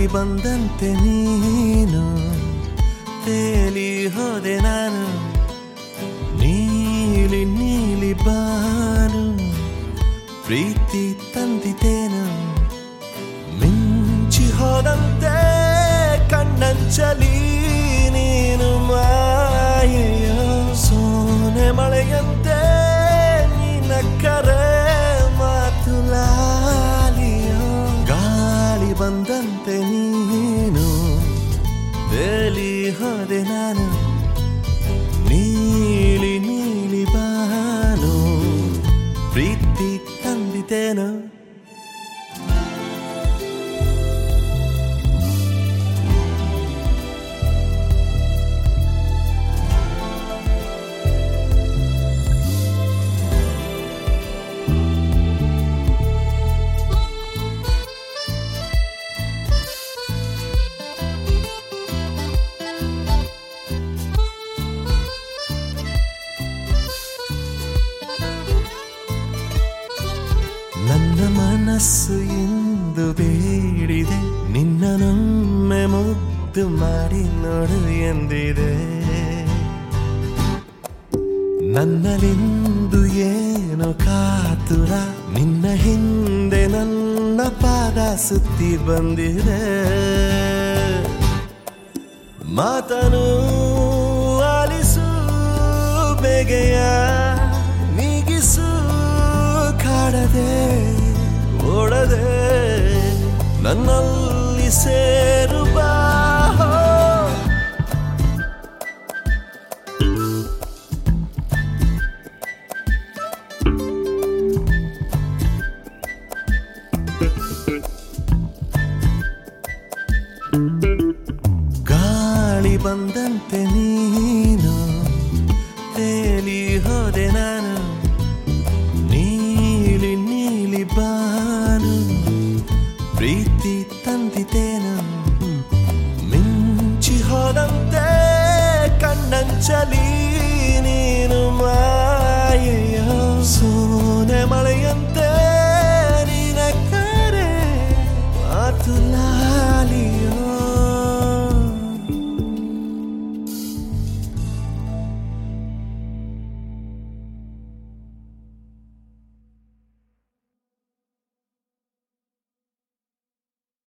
ಗಾಳಿ ಬಂದಂತೆ ನೀನು ತೇಲಿ ಹೋದೆ ನಾನು ನೀಲಿ ನೀಲಿ ಬಾನು ಪ್ರೀತಿ ತಂದಿದ್ದೇನು ಮಿಂಚಿ ಹೋದಂತೆ ಕಣ್ಣಂಚಲಿ ನೀನು ಮಾಯೆಯ ಸೋನೆ ಮಳೆಯಂತೆ ನಿನ್ನ ಕರೆ ಮಾತು ಲಾಲಿಯೋ ಗಾಳಿ ಬಂದಂತೆ ನೀನು ತೇಲಿ ಹೋದೆ ನಾನು ನೀಲಿ ನೀಲಿ ಬಾನು ಪ್ರೀತಿ ತಂದಿದ್ದೇನು ನನ್ನ ಮನಸ್ಸು ಎಂದು ಬೇಡಿದೆ ನಿನ್ನನೊಮ್ಮೆ ಮುದ್ದು ಮಾಡಿ ನೋಡು ಎಂದಿದೆ ನನ್ನಲಿಂದು ಏನು ಕಾತುರ ನಿನ್ನ ಹಿಂದೆ ನನ್ನ ಪಾದ ಸುತ್ತಿ ಬಂದಿದೆ ಮಾತನು ಆಲಿಸು ಬೇಗೆಯ ನೀಗಿಸು ಕಾಡದೆ ಓಡದೆ ನನ್ನಲ್ಲಿ ಸೇರು ಬಾ ಗಾಳಿ ಬಂದಂತೆ ನೀನು ತೇಲಿ ಹೋದೆ ನಾನು ನೀಲಿ ನೀಲಿ ಬಾನು ಪ್ರೀತಿ ತಂದಿದ್ದೇನು ಮಿಂಚಿ ಹೋದಂತೆ ಕಣ್ಣಂಚಲಿ ನೀನು ಮಾ